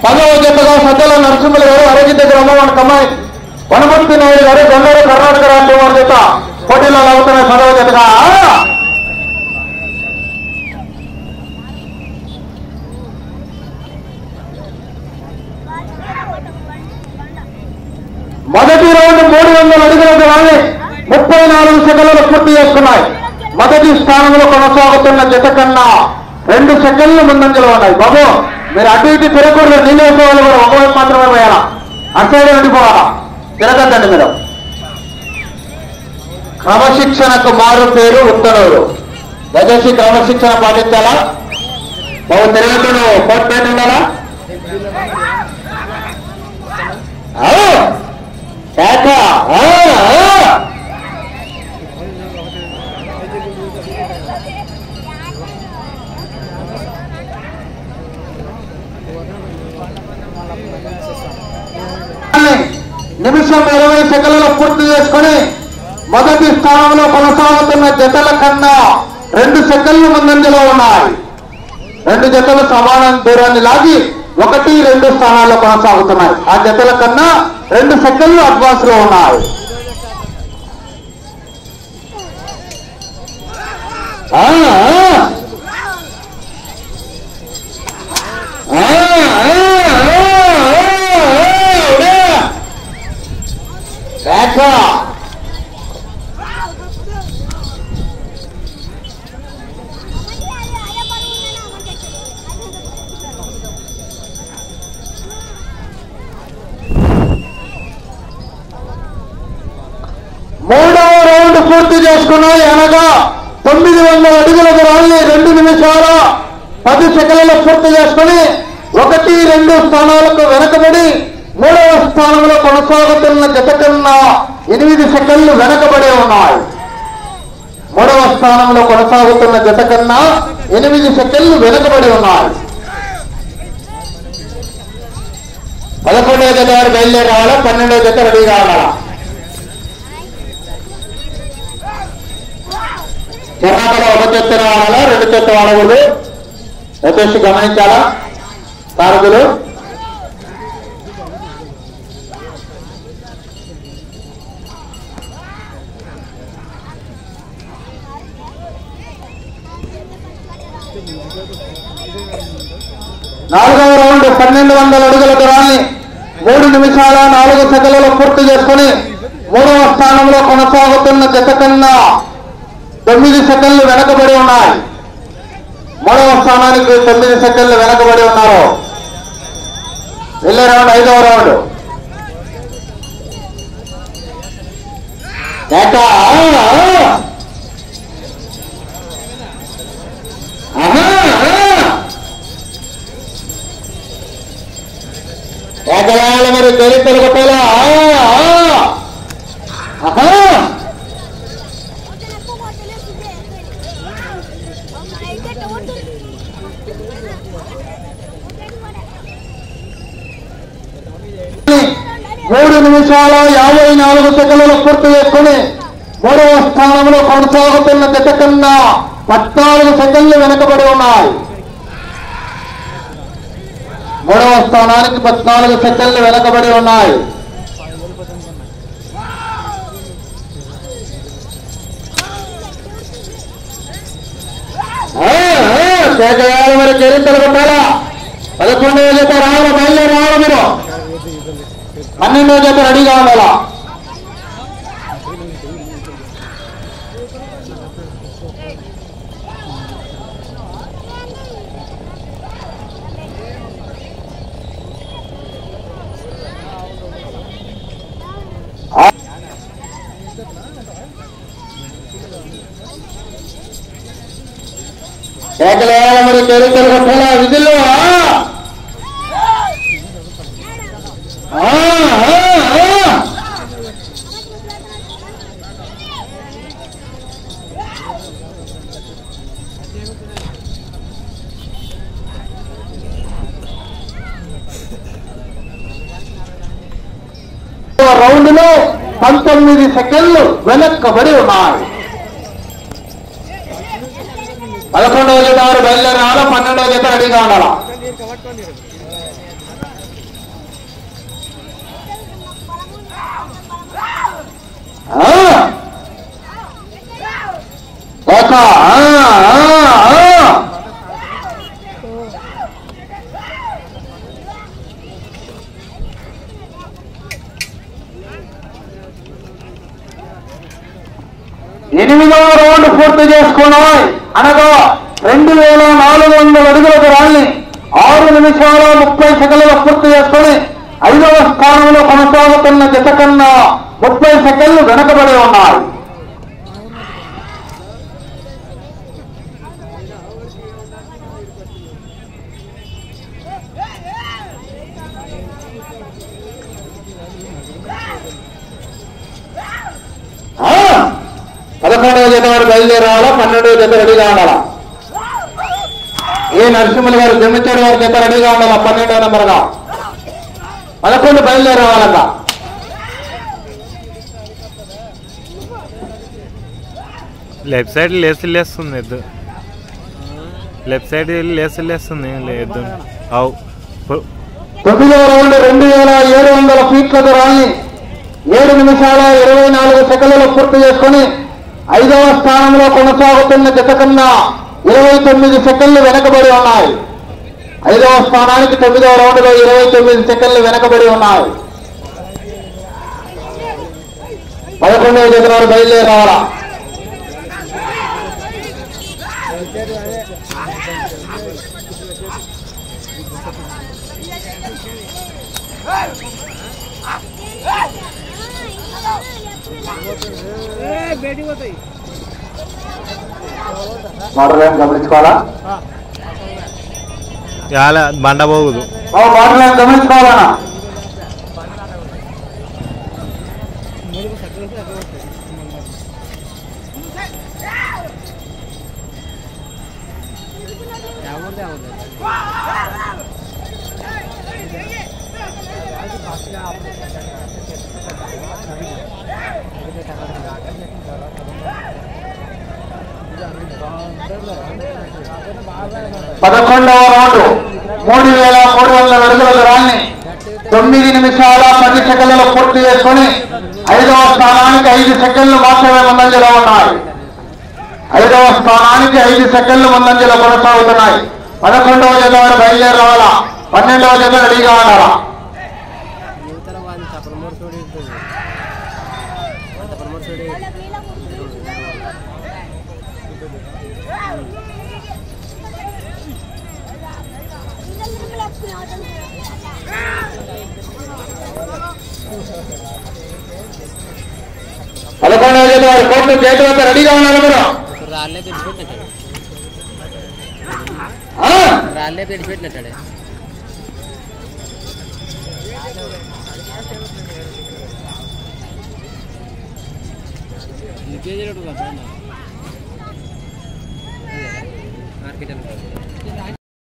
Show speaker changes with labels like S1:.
S1: పదవ జతగా సజ్జల నరసింహులు గారు అరగి దగ్గర ఉన్నవాడి కమ్మాయి వనమూర్తి నాయుడు గారు గొల్లూరు కర్ణాటక రాష్ట్రం వారి చేత పోటీలో అవుతున్న పదవ జతగా మొదటి రౌండ్ మూడు వందల అడుగుల దూరాన్ని ముప్పై నాలుగు సెకండ్లు పూర్తి చేసుకున్నాయి మొదటి స్థానంలో కొనసాగుతున్న జత కన్నా రెండు సెకండ్లు ముందంజలో ఉన్నాయి బాబు మీరు అటు ఇటు తిరగకూడదు నీళ్ళు వేసే వాళ్ళు కూడా ఒకవైపు మాత్రమే వేయాలా అటు సైడ్ వెళ్ళిపోవాలా తిరగద్దండి మీరు క్రమశిక్షణకు మారు పేరు ఉత్తర్వులు దయచేసి క్రమశిక్షణ పాటించాలా బాబు తిరగట్టు కోట్ పేరు ఉండాలా ఆ! కేక! ఆ! ఆ! నిమిషం ఇరవై సెకండ్లలో పూర్తి చేసుకొని మొదటి స్థానంలో కొనసాగుతున్న జతల కన్నా రెండు సెకండ్లు ముందంజలో ఉన్నాయి రెండు జతలు సమాన దూరాన్ని లాగి ఒకటి రెండు స్థానాల్లో కొనసాగుతున్నాయి ఆ జతల కన్నా రెండు సెకండ్లు అడ్వాన్స్ లో ఉన్నాయి ఆ, ఆ. ఆ, ఆ, ఆ, ఆ, ఆ. కేక! మూడవ రౌండ్ పూర్తి చేసుకున్నాయి అనగా తొమ్మిది వందల అడుగుల దూరాన్ని రెండు నిమిషాల పది సెకండ్లలో పూర్తి చేసుకుని ఒకటి రెండు స్థానాలకు వెనకబడి మూడవ స్థానంలో కొనసాగుతున్న జత కన్నా ఎనిమిది సెకండ్లు వెనకబడి ఉన్నాయి మూడవ స్థానంలో కొనసాగుతున్న జత కన్నా ఎనిమిది సెకండ్లు వెనకబడి ఉన్నాయి పదకొండవ జత వారు బయలుదేరి రావాలా పన్నెండవ జత రెడీ కావాలా కర్ణాటక ఒక చెత్త వాడాలా రెండు చెత్త వాడకూడదు దయచేసి గమనించాలా సారథులు నాలుగవ రౌండ్ పన్నెండు వందల అడుగుల దూరాన్ని మూడు నిమిషాల నాలుగు సెకండ్లలో పూర్తి చేసుకుని మూడవ స్థానంలో కొనసాగుతున్న జత కన్నా తొమ్మిది సెకండ్లు వెనకబడి ఉన్నాయి మూడవ స్థానానికి తొమ్మిది సెకండ్లు వెనకబడి ఉన్నారు వెళ్ళే రౌండ్ ఐదవ రౌండ్ కేక! ఆ, ఆ. ఆహా, ఆ. కేకలాల మరి చరిత్రలు కొట్టాలా ఆ, ఆ. ఆహా మూడు నిమిషాల యాభై నాలుగు సెకండ్లు పూర్తి చేసుకుని మూడవ స్థానంలో కొనసాగుతున్న జత కన్నా పద్నాలుగు సెకండ్లు వెనకబడి ఉన్నాయి మూడవ స్థానానికి పద్నాలుగు సెకండ్లు వెనకబడి ఉన్నాయి ఆ, ఆ, కేకయాలు మరి చరిత్రలు కొట్టాలా పదకొండవ జత రావాలి బయలుదేరి రావాలి మీరు పన్నెండవ జత రెడీగా ఉండాలా కేకలేయాల మరి చరిత్రలు కొట్టాలా విధుల్లో ఆ! ఆ, ఆ, ఆ. రౌండ్ లో పంతొమ్మిది సెకండ్లు వెనక్కబడి ఉన్నాయి పదకొండవ జత వారు బయలుదేరి రావాలా పన్నెండవ జత రెడీగా ఉండాలా వరుస ఆ, ఆ, ఆ. ఎనిమిదవ రౌండ్ పూర్తి చేసుకున్నాయి అనగా రెండు వేల నాలుగు వందల అడుగుల దూరాన్ని ఆరు నిమిషాల ముప్పై సెకండ్లు పూర్తి చేసుకొని ఐదవ స్థానంలో కొనసాగుతున్న జత కన్నా ముప్పై సెకండ్లు వెనకబడి ఉన్నాయి ఆ, పదకొండవ జత వారు బయలుదేరాలా పన్నెండవ జత రెడీగా ఉండాలా ఏ నరసింహులు గారు జమ్మిచ్చాడు వారి జత రెడీగా ఉండాలా పన్నెండవ నెంబర్గా పదకొండు బయలుదేరావాలక
S2: లెఫ్ట్ సైడ్ లేసి లేస్తుంది ఎద్దు లెఫ్ట్ సైడ్ లేసి లేస్తుంది లేదు అవు పు-
S1: తొమ్మిదవ రౌండ్ రెండు వేల ఏడు వందల ఫీట్ల దూరాన్ని ఏడు నిమిషాల ఇరవై నాలుగు సెకండ్లలో పూర్తి చేసుకొని ఐదవ స్థానంలో కొనసాగుతున్న జత కన్నా ఇరవై తొమ్మిది సెకండ్లు వెనకబడి ఉన్నాయి ఐదవ స్థానానికి తొమ్మిదవ రౌండ్లో ఇరవై తొమ్మిది సెకండ్లు వెనకబడి ఉన్నాయి పదకొండవ జత వారు బయలుదేరి రావాలా మోటార్ లైన్ గమనించుకోవాలా
S2: యాల బండ పోగుదు
S1: ఓ మోటార్ లైన్ గమనించుకోవాలన్నా పదకొండవ రౌండ్ మూడు వేల మూడు వందల అడుగుల దూరాన్ని తొమ్మిది నిమిషాల పది సెకండ్లలో పూర్తి చేసుకొని ఐదవ స్థానానికి ఐదు సెకండ్లు మాత్రమే ముందంజలో ఉన్నాయి ఐదవ స్థానానికి ఐదు సెకండ్లు ముందంజలో కొనసాగుతున్నాయి పదకొండవ జత వారు బయలుదేరి రావాలా పన్నెండవ జత రెడీగా ఉండాలా
S3: యువతర వాడిని తపలమూడు చూడి ఉంటుంది తపలమూడు చూడి
S1: పదకొండవ జత వారు కోర్టు చేతి వద్ద రెడీగా ఉన్నారు మీరు
S3: ఇప్పుడు రాళ్ళే పిడిచిపెట్టినట్టాడు
S1: ఆ?
S3: రాళ్ళే పిడిచిపెట్టినట్టాడే లీకేజ్ మార్కెట్